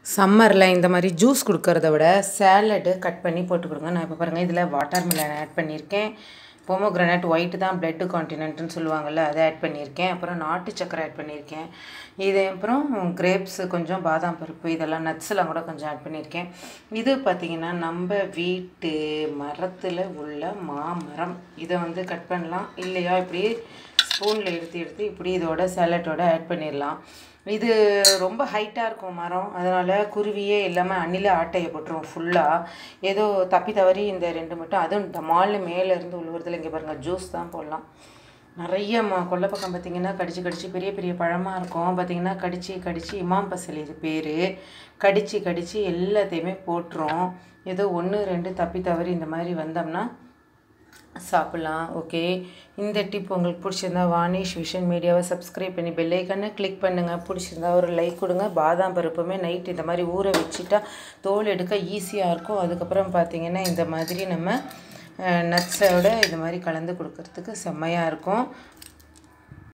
சம்மரில் இந்த மாதிரி ஜூஸ் கொடுக்கறத விட சேலடு கட் பண்ணி போட்டு கொடுங்க நான் இப்போ பாருங்கள் இதில் வாட்டர் மிலன் ஆட் பண்ணியிருக்கேன் பொமோக்ரனட் ஒயிட்டு தான் பிளட்டு கான்டினென்ட்னு சொல்லுவாங்கள்ல அதை ஆட் பண்ணியிருக்கேன் அப்புறம் நாட்டு சக்கரை ஆட் பண்ணியிருக்கேன் இது அப்புறம் கிரேப்ஸ் கொஞ்சம் பாதாம் பருப்பு இதெல்லாம் நட்ஸ்லாம் கூட கொஞ்சம் ஆட் பண்ணியிருக்கேன் இது பார்த்திங்கன்னா நம்ம வீட்டு மரத்தில் உள்ள மாமரம் இதை வந்து கட் பண்ணலாம் இல்லையா இப்படி ஸ்பூனில் எடுத்து எடுத்து இப்படி இதோட சேலட்டோட ஆட் பண்ணிடலாம் இது ரொம்ப ஹைட்டாக இருக்கும் மரம் அதனால் குருவியே இல்லாமல் அணில ஆட்டையை போட்டுரும் ஃபுல்லாக ஏதோ தப்பி தவறி இந்த ரெண்டு மட்டும் அதுவும் இந்த மால் மேலேருந்து உழுவுறதுல இங்கே பாருங்கள் ஜூஸ் தான் போடலாம் நிறைய ம கொல்லை பக்கம் பார்த்திங்கன்னா கடிச்சு கடிச்சு பெரிய பெரிய பழமாக இருக்கும் பார்த்திங்கன்னா கடிச்சு கடிச்சு இமாம் பசல் இது பேர் கடிச்சு கடிச்சு எல்லாத்தையுமே போட்டுரும் ஏதோ ஒன்று ரெண்டு தப்பி தவறி இந்த மாதிரி வந்தோம்னா சாப்பிட்லாம் ஓகே இந்த டிப் உங்களுக்கு பிடிச்சிருந்தா வாணிஷ் விஷன் மீடியாவை சப்ஸ்கிரைப் பண்ணி பெல்லைக்கன்னு கிளிக் பண்ணுங்கள் பிடிச்சிருந்தா ஒரு லைக் கொடுங்க பாதாம் பருப்புமே நைட் இந்த மாதிரி ஊற வச்சுட்டா தோல் எடுக்க ஈஸியாக இருக்கும் அதுக்கப்புறம் பார்த்திங்கன்னா இந்த மாதிரி நம்ம நட்ஸோட இந்த மாதிரி கலந்து கொடுக்கறதுக்கு செம்மையாக இருக்கும்